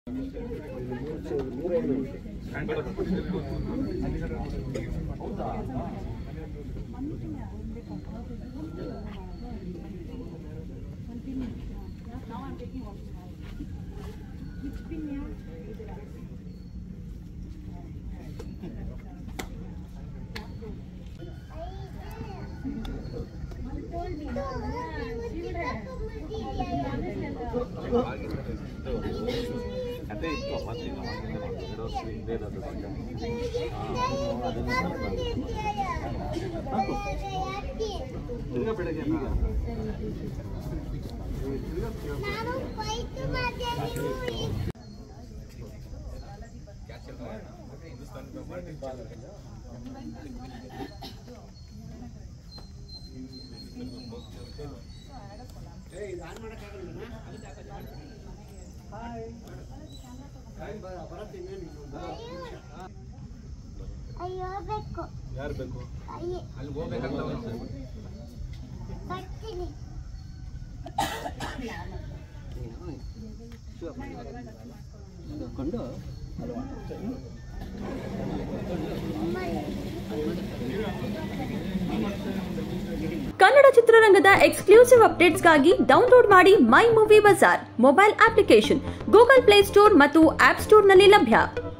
ಅದೇ ಇತ್ತು ಮತ್ತೆ ಈಗ ಮತ್ತೆ ಎರಡು ವರ್ಷ ಹಿಂದೆ ಇರೋದು ತಿರ್ಗಾ ಬೆಳಗ್ಗೆ ಈಗ ನಾನು ಫೈಟ್ ಮಾಡಿದ್ದೀನಿ ಅಯ್ಯೋ ಬೇಕು ಯಾರು ಬೇಕು ಅಯ್ಯ ಅಲ್ಲಿ ಹೋಗ್ಬೇಕಂತ ಬರ್ತೀನಿ ಕೊಂಡು ಕನ್ನಡ ಚಿತ್ರರಂಗದ ಎಕ್ಸ್ಕ್ಲೂಸಿವ್ ಅಪ್ಡೇಟ್ಸ್ಗಾಗಿ ಡೌನ್ಲೋಡ್ ಮಾಡಿ my movie bazaar mobile application Google play store ಮತ್ತು ಆಪ್ ಸ್ಟೋರ್ನಲ್ಲಿ ಲಭ್ಯ